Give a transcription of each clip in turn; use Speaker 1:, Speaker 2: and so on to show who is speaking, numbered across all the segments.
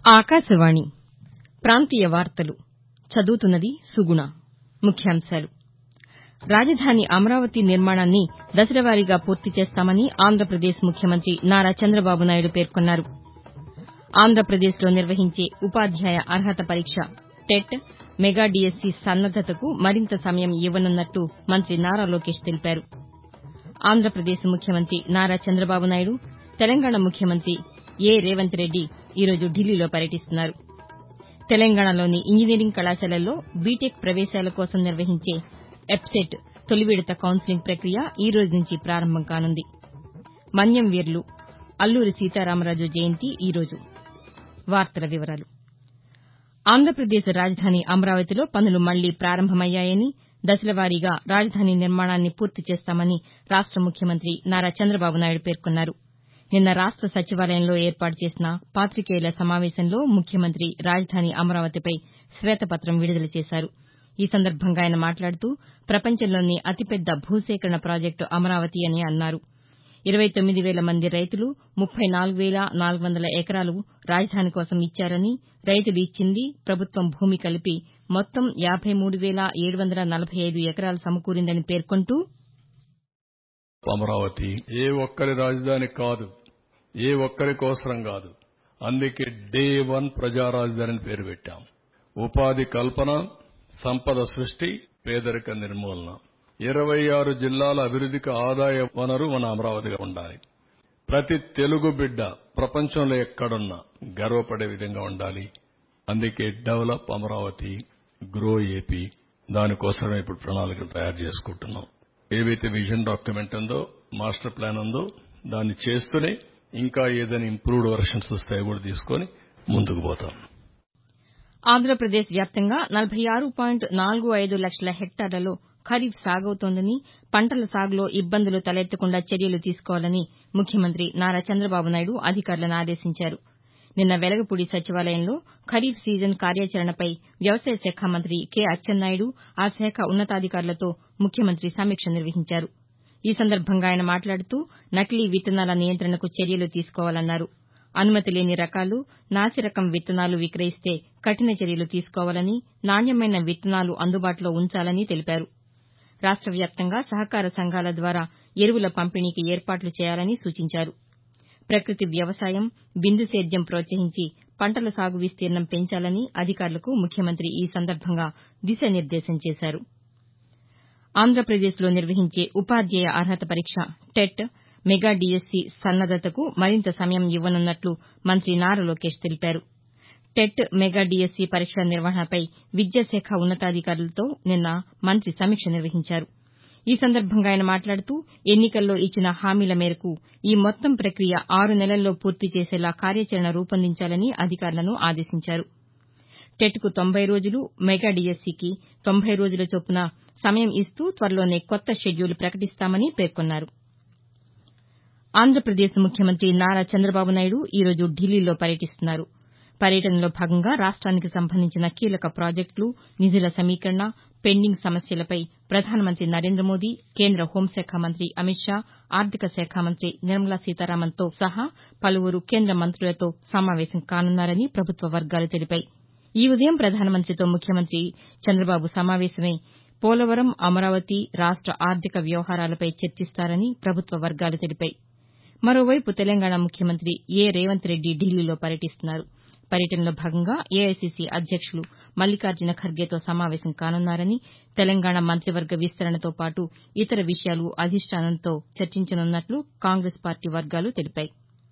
Speaker 1: ఆకాశవాణి ప్రాంతీయ వార్తలు చదువుతున్నది సుగుణ ముఖ్యాంశాలు రాజధాని అమరావతి నిర్మాణాన్ని దశలవారీగా పూర్తి చేస్తామని ఆంధ్రప్రదేశ్ ముఖ్యమంత్రి నారా చంద్రబాబు నాయుడు పేర్కొన్నారు ఆంధ్రప్రదేశ్లో నిర్వహించే ఉపాధ్యాయ అర్హత పరీక్ష టెట్ మెగా డీఎస్సీ సన్నద్దతకు మరింత సమయం ఇవ్వనున్నట్లు మంత్రి నారా లోకేష్ తెలిపారు ఆంధ్రప్రదేశ్ ముఖ్యమంత్రి నారా చంద్రబాబు నాయుడు తెలంగాణ ముఖ్యమంత్రి ఏ రేవంత్ రెడ్డి ఈరోజు ఢిల్లీలో పర్యటిస్తున్నారు తెలంగాణలోని ఇంజనీరింగ్ కళాశాలల్లో బీటెక్ ప్రవేశాల కోసం నిర్వహించే ఎబ్సెట్ తొలి విడత కౌన్సెలింగ్ ప్రక్రియ ఈ రోజు నుంచి ప్రారంభం కానుంది మన్యం వీరులు అల్లూరి సీతారామరాజు జయంతి ఈ రోజు ఆంధ్రప్రదేశ్ రాజధాని అమరావతిలో పనులు మళ్లీ ప్రారంభమయ్యాయని దశలవారీగా రాజధాని నిర్మాణాన్ని పూర్తి చేస్తామని రాష్ట ముఖ్యమంత్రి నారా చంద్రబాబు నాయుడు పేర్కొన్నారు నిన్న రాష్ట సచివాలయంలో ఏర్పాటు చేసిన పాతికేయుల సమావేశంలో ముఖ్యమంత్రి రాజధాని అమరావతిపై శ్వేతపత్రం విడుదల చేశారు ఈ సందర్భంగా ఆయన మాట్లాడుతూ ప్రపంచంలోనే అతిపెద్ద భూసేకరణ ప్రాజెక్టు అమరావతి అని అన్నారు ఇరవై తొమ్మిది వేల మంది రైతులు ముప్పై నాలుగు వేల నాలుగు వందల ఎకరాలు రాజధాని కోసం ఇచ్చారని రైతులు ఇచ్చింది ప్రభుత్వం భూమి కలిపి మొత్తం యాబై మూడు వేల ఏడు వందల నలభై ఐదు ఎకరాలు సమకూరిందని పేర్కొంటూ
Speaker 2: అమరావతి ఏ ఒక్కరి రాజధాని కాదు ఏ ఒక్కరి కోసరం కాదు అందుకే డే వన్ ప్రజా రాజధాని పేరు పెట్టాం ఉపాధి కల్పన సంపద సృష్టి పేదరిక నిర్మూలన ఇరవై ఆరు జిల్లాల అభివృద్దికి ఆదాయ వనరు మన అమరావతిగా ఉండాలి ప్రతి తెలుగు బిడ్డ ప్రపంచంలో ఎక్కడున్నా గర్వపడే విధంగా ఉండాలి అందుకే డెవలప్ అమరావతి గ్రో ఏపీ దానికోసమే ఇప్పుడు ప్రణాళికలు తయారు చేసుకుంటున్నాం ఏవైతే విజన్ డాక్యుమెంట్ ఉందో మాస్టర్ ప్లాన్ ఉందో దాన్ని చేస్తూనే ఇంకా ఏదైనా ఇంప్రూవ్డ్ వర్షన్స్ వస్తాయో కూడా తీసుకొని ముందుకు పోతాం
Speaker 1: ఆంధ్రప్రదేశ్ వ్యాప్తంగా నలభై ఆరు పాయింట్ నాలుగు ఐదు లక్షల హెక్టార్లలో ఖరీఫ్ సాగవుతోందని పంటల సాగులో ఇబ్బందులు తలెత్తకుండా చర్యలు తీసుకోవాలని ముఖ్యమంత్రి నారా చంద్రబాబు నాయుడు అధికారులను ఆదేశించారు నిన్న వెలగపూడి సచివాలయంలో ఖరీఫ్ సీజన్ కార్యాచరణపై వ్యవసాయ శాఖ మంత్రి కె అచ్చెన్నాయుడు ఆ శాఖ ఉన్నతాధికారులతో ముఖ్యమంత్రి సమీక్ష నిర్వహించారు ఈ సందర్భంగా ఆయన మాట్లాడుతూ నకిలీ విత్తనాల నియంత్రణకు చర్యలు తీసుకోవాలన్నారు అనుమతి లేని రకాలు నాసిరకం విత్తనాలు విక్రయిస్తే కఠిన చర్యలు తీసుకోవాలని నాణ్యమైన విత్తనాలు అందుబాటులో ఉంచాలని తెలిపారు రాష్ట వ్యాప్తంగా సహకార సంఘాల ద్వారా ఎరువుల పంపిణీకి ఏర్పాట్లు చేయాలని సూచించారు ప్రకృతి వ్యవసాయం బిందు సేద్యం ప్రోత్సహించి పంటల సాగు విస్తీర్ణం పెంచాలని అధికారులకు ముఖ్యమంత్రి ఈ సందర్భంగా దిశానిర్దేశం చేశారు ఆంధ్రప్రదేశ్లో నిర్వహించే ఉపాధ్యాయ అర్హత పరీక్ష టెట్ మెగా డీఎస్సీ సన్నద్దతకు మరింత సమయం ఇవ్వనున్నట్లు మంత్రి నారా లోకేష్ తెలిపారు టెట్ మెగా డీఎస్సీ పరీక్షల నిర్వహణపై విద్యాశాఖ ఉన్నతాధికారులతో నిన్న మంత్రి సమీక్ష నిర్వహించారు ఈ సందర్భంగా ఆయన మాట్లాడుతూ ఎన్నికల్లో ఇచ్చిన హామీల మేరకు ఈ మొత్తం ప్రక్రియ ఆరు నెలల్లో పూర్తి చేసేలా కార్యాచరణ రూపొందించాలని అధికారులను ఆదేశించారు టెట్కు తొంభై రోజులు మెగా డీఎస్సీకి తొంభై రోజుల చొప్పున సమయం ఇస్తూ త్వరలోనే కొత్త షెడ్యూల్ ప్రకటిస్తామని పేర్కొన్నారు ఆంధ్రప్రదేశ్ ముఖ్యమంత్రి నారా చంద్రబాబు నాయుడు ఈరోజు ఢిల్లీలో పర్యటిస్తున్నారు పర్యటనలో భాగంగా రాష్ట్రానికి సంబంధించిన కీలక ప్రాజెక్టులు నిధుల సమీకరణ పెండింగ్ సమస్యలపై ప్రధానమంత్రి నరేంద్ర మోదీ కేంద్ర హోంశాఖ మంత్రి అమిత్ షా ఆర్థిక శాఖ మంత్రి నిర్మలా సీతారామన్తో సహా పలువురు కేంద్ర మంత్రులతో సమావేశం కానున్నారని ప్రభుత్వ వర్గాలు తెలిపాయి ఈ ఉదయం ప్రధానమంత్రితో ముఖ్యమంత్రి చంద్రబాబు సమావేశమై పోలవరం అమరావతి రాష్ట ఆర్థిక వ్యవహారాలపై చర్చిస్తారని ప్రభుత్వ వర్గాలు తెలిపాయి మరోవైపు తెలంగాణ ముఖ్యమంత్రి ఏ రేవంత్ రెడ్డి ఢిల్లీలో పర్యటిస్తున్నారు పర్యటనలో భాగంగా ఏఐసీసీ అధ్యక్షులు మల్లికార్జున ఖర్గేతో సమావేశం కానున్నారని తెలంగాణ మంత్రివర్గ విస్తరణతో పాటు ఇతర విషయాలు అధిష్టానంతో చర్చించనున్నట్లు కాంగ్రెస్ పార్టీ వర్గాలు తెలిపాయి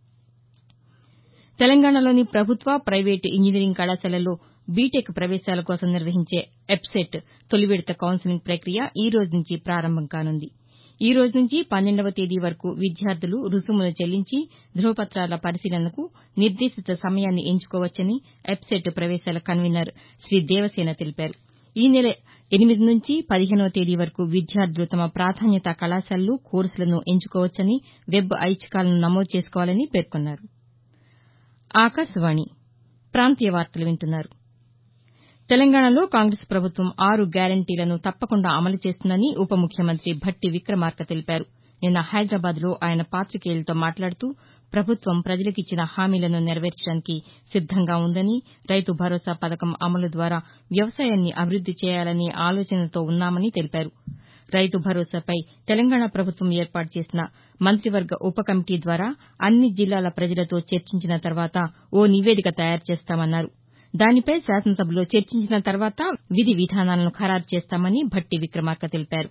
Speaker 1: తెలంగాణలోని ప్రభుత్వ ప్రైవేటు ఇంజనీరింగ్ కళాశాలల్లో బీటెక్ ప్రవేశాల కోసం నిర్వహించే ఎబ్సెట్ తొలి విడత కౌన్సెలింగ్ ప్రక్రియ ఈ రోజు నుంచి ప్రారంభం కానుంది ఈ రోజు నుంచి పన్నెండవ తేదీ వరకు విద్యార్థులు రుసుమును చెల్లించి ధృవపత్రాల పరిశీలనకు నిర్దేశిత సమయాన్ని ఎంచుకోవచ్చని ఎబ్సెట్ ప్రవేశాల కన్వీనర్ శ్రీ దేవసేన తెలిపారు ఈ నెల ఎనిమిది నుంచి పదిహేనవ తేదీ వరకు విద్యార్థులు తమ ప్రాధాన్యతా కళాశాలలు కోర్సులను ఎంచుకోవచ్చని వెబ్ ఐచ్ఛికాలను నమోదు చేసుకోవాలని పేర్కొన్నారు ఆకాశవాణి ప్రాంతీయ వార్తలు వింటున్నారు తెలంగాణలో కాంగ్రెస్ ప్రభుత్వం ఆరు గ్యారంటీలను తప్పకుండా అమలు చేస్తుందని ఉప ముఖ్యమంత్రి భట్టి విక్రమార్క తెలిపారు నిన్న హైదరాబాద్లో ఆయన పాతికేయులతో మాట్లాడుతూ ప్రభుత్వం ప్రజలకిచ్చిన హామీలను నెరవేర్చడానికి సిద్దంగా ఉందని రైతు భరోసా పథకం అమలు ద్వారా వ్యవసాయాన్ని అభివృద్ది చేయాలనే ఆలోచనతో ఉన్నామని తెలిపారు రైతు భరోసాపై తెలంగాణ ప్రభుత్వం ఏర్పాటు చేసిన మంత్రివర్గ ఉప కమిటీ ద్వారా అన్ని జిల్లాల ప్రజలతో చర్చించిన తర్వాత ఓ నివేదిక తయారు చేస్తామన్నారు దానిపై శాసనసభలో చర్చించిన తర్వాత విధి విధానాలను ఖరారు చేస్తామని భట్టి విక్రమార్క తెలిపారు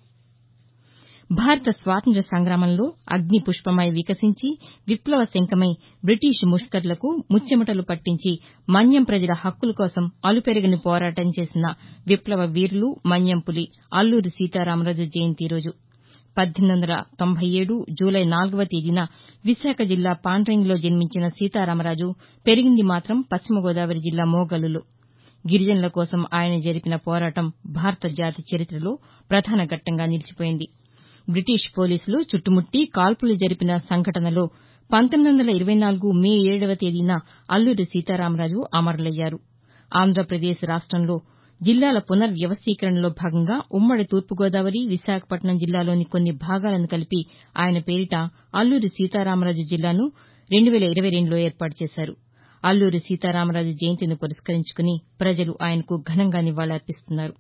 Speaker 1: భారత స్వాతంత్ర్య సంగ్రామంలో అగ్ని పుష్పమై వికసించి విప్లవ శంఖమై బ్రిటిష్ ముష్కరులకు ముచ్చెమటలు పట్టించి మన్యం ప్రజల హక్కుల కోసం అలుపెరగని పోరాటం చేసిన విప్లవ వీరులు మన్యం పులి అల్లూరి సీతారామరాజు జయంతి ఈ రోజు పద్దెనిమిది వందల తొంభై ఏడు జూలై నాలుగవ తేదీన విశాఖ జిల్లా పాండ్రంగిలో జన్మించిన సీతారామరాజు పెరిగింది మాత్రం పశ్చిమ గోదావరి జిల్లా మోగల్లులో గిరిజనుల కోసం ఆయన జరిపిన పోరాటం భారత జాతి చరిత్రలో ప్రధాన ఘట్టంగా నిలిచిపోయింది బ్రిటిష్ పోలీసులు చుట్టుముట్టి కాల్పులు జరిపిన సంఘటనలో పంతొమ్మిది వందల ఇరవై నాలుగు మే ఏడవ తేదీన అల్లూరి సీతారామరాజు అమరులయ్యారు ఆంధ్రప్రదేశ్ రాష్టంలో జిల్లాల పునర్వ్యవస్థీకరణలో భాగంగా ఉమ్మడి తూర్పుగోదావరి విశాఖపట్నం జిల్లాలోని కొన్ని భాగాలను కలిపి ఆయన పేరిట అల్లూరి సీతారామరాజు జిల్లాను రెండు వేల ఇరవై రెండులో ఏర్పాటు చేశారు అల్లూరి సీతారామరాజు జయంతిని పురస్కరించుకుని ప్రజలు ఆయనకు ఘనంగా నివాళులర్పిస్తున్నారు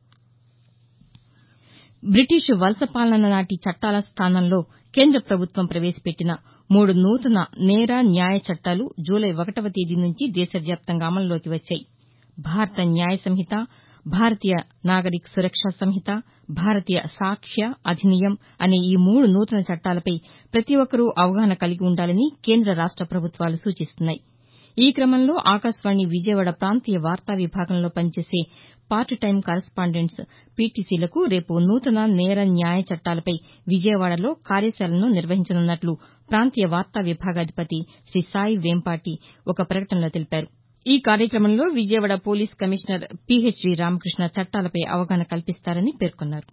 Speaker 1: బ్రిటిష్ వలస పాలన నాటి చట్టాల స్థానంలో కేంద్ర ప్రభుత్వం ప్రవేశపెట్టిన మూడు నూతన నేర న్యాయ చట్టాలు జూలై ఒకటవ తేదీ నుంచి దేశవ్యాప్తంగా అమల్లోకి వచ్చాయి భారత న్యాయ సంహిత భారతీయ నాగరిక్ సురక్షా సంహిత భారతీయ సాక్ష్య అధినియం అనే ఈ మూడు నూతన చట్టాలపై ప్రతి ఒక్కరూ అవగాహన కలిగి ఉండాలని కేంద్ర రాష్ట ప్రభుత్వాలు సూచిస్తున్నాయి ఈ క్రమంలో ఆకాశవాణి విజయవాడ ప్రాంతీయ వార్తా విభాగంలో పనిచేసే పార్ట్ టైం కరస్పాండెంట్స్ పీటీసీలకు రేపు నూతన నేర న్యాయ చట్టాలపై విజయవాడలో కార్యశాలను నిర్వహించనున్నట్లు ప్రాంతీయ వార్తా విభాగాధిపతి శ్రీ సాయి వేంపాటి ఒక ప్రకటనలో తెలిపారు ఈ కార్యక్రమంలో Vijayawada police commissioner PHV Ramakrishna చట్టాలపై అవగాహన కల్పిస్తారని పేర్కొన్నారు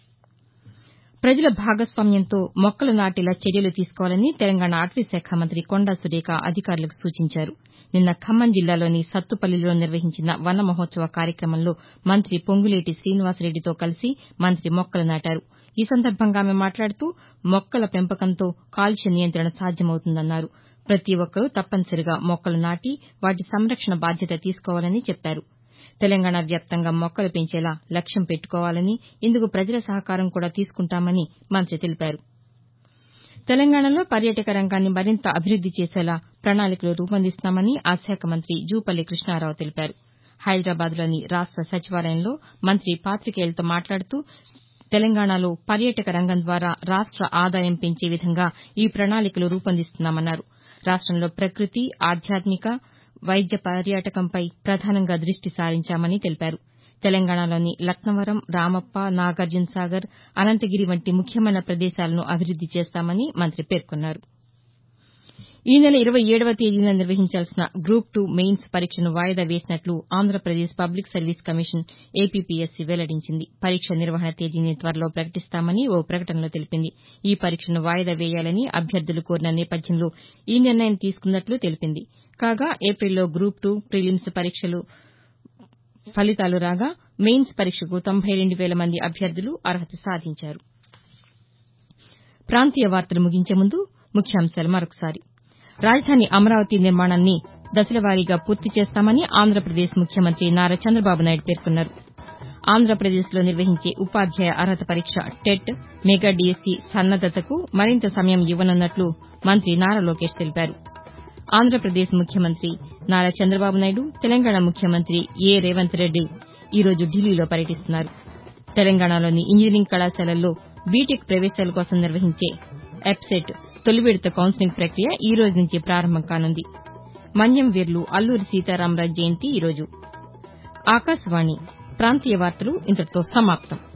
Speaker 1: ప్రజల భాగస్వామ్యంతో మొక్కలు నాటేలా చర్యలు తీసుకోవాలని తెలంగాణ అటవీశాఖ మంత్రి కొండా సురేఖ అధికారులకు సూచించారు నిన్న ఖమ్మం జిల్లాలోని సత్తుపల్లిలో నిర్వహించిన వన మహోత్సవ కార్యక్రమంలో మంత్రి పొంగులేటి శ్రీనివాసరెడ్డితో కలిసి మంత్రి మొక్కలు నాటారు ఈ సందర్భంగా ఆమె మాట్లాడుతూ మొక్కల పెంపకంతో కాలుష్య నియంత్రణ సాధ్యమవుతుందన్నారు ప్రతి ఒక్కరూ తప్పనిసరిగా మొక్కలు నాటి వాటి సంరక్షణ బాధ్యత తీసుకోవాలని చెప్పారు తెలంగాణ వ్యాప్తంగా మొక్కలు పెంచేలా లక్ష్యం పెట్టుకోవాలని ఇందుకు ప్రజల సహకారం కూడా తీసుకుంటామని మంత్రి తెలిపారు తెలంగాణలో పర్యాటక రంగాన్ని మరింత అభివృద్ది చేసేలా ప్రణాళికలు రూపొందిస్తున్నామని ఆ శాఖ మంత్రి జూపల్లి కృష్ణారావు తెలిపారు హైదరాబాద్లోని రాష్ట సచివాలయంలో మంత్రి పాతికేయులతో మాట్లాడుతూ తెలంగాణలో పర్యాటక రంగం ద్వారా రాష్ట ఆదాయం పెంచే విధంగా ఈ ప్రణాళికలు రూపొందిస్తున్నామన్నారు రాష్టంలో ప్రకృతి ఆధ్యాత్మిక వైద్య పర్యాటకంపై ప్రధానంగా దృష్టి సారించామని తెలిపారు తెలంగాణలోని లక్నవరం రామప్ప నాగార్జునసాగర్ అనంతగిరి వంటి ముఖ్యమైన ప్రదేశాలను అభివృద్ది చేస్తామని మంత్రి పేర్కొన్నారు ఈ నెల ఇరవై ఏడవ తేదీన నిర్వహించాల్సిన గ్రూప్ టూ మెయిన్స్ పరీక్షను వాయిదా వేసినట్లు Andhra Pradesh public service commission APPSC వెల్లడించింది పరీక్ష నిర్వహణ తేదీని త్వరలో ప్రకటిస్తామని ఓ ప్రకటనలో తెలిపింది ఈ పరీక్షను వాయిదా వేయాలని అభ్యర్థులు కోరిన నేపథ్యంలో ఈ నిర్ణయం తీసుకున్నట్లు తెలిపింది కాగా ఏపిల్లో గ్రూప్ టూ ప్రిలిమ్స్ పరీక్షలు ఫలితాలు రాగా మెయిన్స్ పరీక్షకు తొంభై రెండు వేల మంది అభ్యర్థులు అర్హత సాధించారు ప్రాంతీయ వార్తలు ముగించే ముందు ముఖ్యాంశాలు మరొకసారి రాజధాని అమరావతి నిర్మాణాన్ని దశలవారీగా పూర్తి చేస్తామని ఆంధ్రప్రదేశ్ ముఖ్యమంత్రి నారా చంద్రబాబు నాయుడు పేర్కొన్నారు ఆంధ్రప్రదేశ్లో నిర్వహించే ఉపాధ్యాయ అర్హత పరీక్ష టెట్ మెగా డీఎస్సీ సన్నద్దతకు మరింత సమయం ఇవ్వనున్నట్లు మంత్రి నారా లోకేష్ తెలిపారు ఆంధ్రప్రదేశ్ ముఖ్యమంత్రి నారా చంద్రబాబు నాయుడు తెలంగాణ ముఖ్యమంత్రి ఏ రేవంత్ రెడ్డి ఈ రోజు ఢిల్లీలో పర్యటిస్తున్నారు తెలంగాణలోని ఇంజనీరింగ్ కళాశాలల్లో బీటెక్ ప్రవేశాల కోసం నిర్వహించే ఎబ్సెట్ తొలి విడత కౌన్సిలింగ్ ప్రక్రియ ఈ రోజు నుంచి ప్రారంభం కానుంది మన్యం వీరులు అల్లూరి సీతారామరాజు జయంతి ఈ రోజు ఆకాశవాణి ప్రాంతీయ వార్తలు ఇంతటితో సమాప్తం